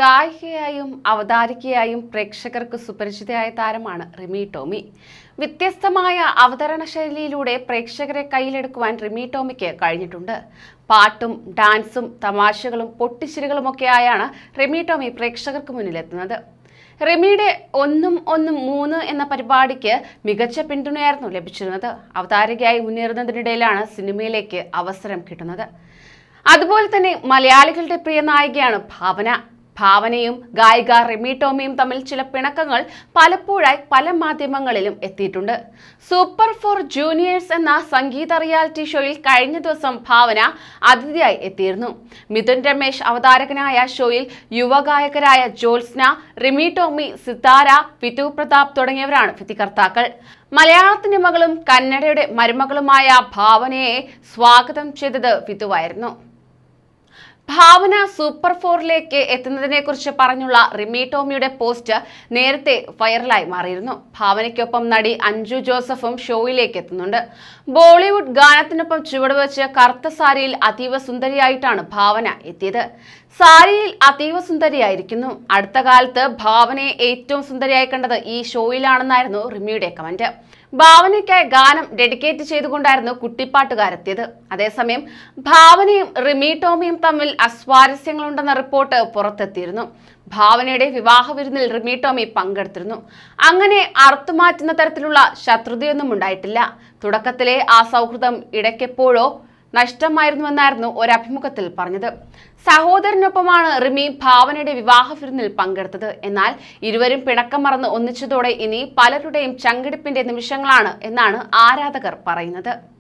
ഗായികയായും അവതാരികയായും പ്രേക്ഷകർക്ക് സുപരിചിതയായ താരമാണ് റിമി ടോമി വ്യത്യസ്തമായ അവതരണ ശൈലിയിലൂടെ പ്രേക്ഷകരെ കയ്യിലെടുക്കുവാൻ റിമി ടോമിക്ക് കഴിഞ്ഞിട്ടുണ്ട് പാട്ടും ഡാൻസും തമാശകളും പൊട്ടിച്ചിരികളുമൊക്കെയായാണ് റിമി ടോമി പ്രേക്ഷകർക്ക് മുന്നിലെത്തുന്നത് റിമിയുടെ ഒന്നും ഒന്നും മൂന്ന് എന്ന പരിപാടിക്ക് മികച്ച പിന്തുണയായിരുന്നു ലഭിച്ചിരുന്നത് അവതാരകയായി മുന്നേറുന്നതിനിടയിലാണ് സിനിമയിലേക്ക് അവസരം കിട്ടുന്നത് അതുപോലെ തന്നെ മലയാളികളുടെ പ്രിയ നായികയാണ് ഭാവന ഭാവനയും ഗായിക റിമി ടോമിയും തമ്മിൽ ചില പിണക്കങ്ങൾ പലപ്പോഴായി പല മാധ്യമങ്ങളിലും എത്തിയിട്ടുണ്ട് സൂപ്പർ ഫോർ ജൂനിയേഴ്സ് എന്ന സംഗീത റിയാലിറ്റി ഷോയിൽ കഴിഞ്ഞ ദിവസം ഭാവന അതിഥിയായി എത്തിയിരുന്നു മിഥുൻ രമേശ് അവതാരകനായ ഷോയിൽ യുവഗായകരായ ജോത്സ്ന റിമി ടോമി സിത്താര വിധു പ്രതാപ് തുടങ്ങിയവരാണ് വിധികർത്താക്കൾ മലയാളത്തിന്റെ മകളും കന്നഡയുടെ മരുമകളുമായ ഭാവനയെ സ്വാഗതം ചെയ്തത് വിധുവായിരുന്നു ഭാവന സൂപ്പർ ഫോറിലേക്ക് എത്തുന്നതിനെ കുറിച്ച് പറഞ്ഞുള്ള റിമി ടോമിയുടെ പോസ്റ്റ് നേരത്തെ വൈറലായി മാറിയിരുന്നു ഭാവനയ്ക്കൊപ്പം നടി അഞ്ജു ജോസഫും ഷോയിലേക്ക് എത്തുന്നുണ്ട് ബോളിവുഡ് ഗാനത്തിനൊപ്പം ചുവടുവെച്ച് കറുത്ത സാരിയിൽ അതീവ സുന്ദരിയായിട്ടാണ് ഭാവന എത്തിയത് സാരിയിൽ അതീവ സുന്ദരിയായിരിക്കുന്നു അടുത്ത കാലത്ത് ഭാവനയെ ഏറ്റവും സുന്ദരിയായി കണ്ടത് ഈ ഷോയിലാണെന്നായിരുന്നു റിമിയുടെ കമന്റ് ഭാവനയ്ക്കായി ഗാനം ഡെഡിക്കേറ്റ് ചെയ്തുകൊണ്ടായിരുന്നു കുട്ടിപ്പാട്ടുകാരെത്തിയത് അതേസമയം ഭാവനയും റിമി ടോമിയും തമ്മിൽ അസ്വാരസ്യങ്ങളുണ്ടെന്ന റിപ്പോർട്ട് പുറത്തെത്തിയിരുന്നു ഭാവനയുടെ വിവാഹ വിരുന്നിൽ റിമി ടോമി പങ്കെടുത്തിരുന്നു അങ്ങനെ അറുത്തുമാറ്റുന്ന തരത്തിലുള്ള ശത്രുതയൊന്നും ഉണ്ടായിട്ടില്ല തുടക്കത്തിലെ ആ സൗഹൃദം ഇടയ്ക്കെപ്പോഴോ നഷ്ടമായിരുന്നുവെന്നായിരുന്നു ഒരഭിമുഖത്തിൽ പറഞ്ഞത് സഹോദരനൊപ്പമാണ് റിമി ഭാവനയുടെ വിവാഹ വിരുന്നിൽ പങ്കെടുത്തത് എന്നാൽ ഇരുവരും പിണക്കം മറന്ന് ഒന്നിച്ചതോടെ ഇനി പലരുടെയും ചങ്കിടിപ്പിന്റെ നിമിഷങ്ങളാണ് എന്നാണ് ആരാധകർ പറയുന്നത്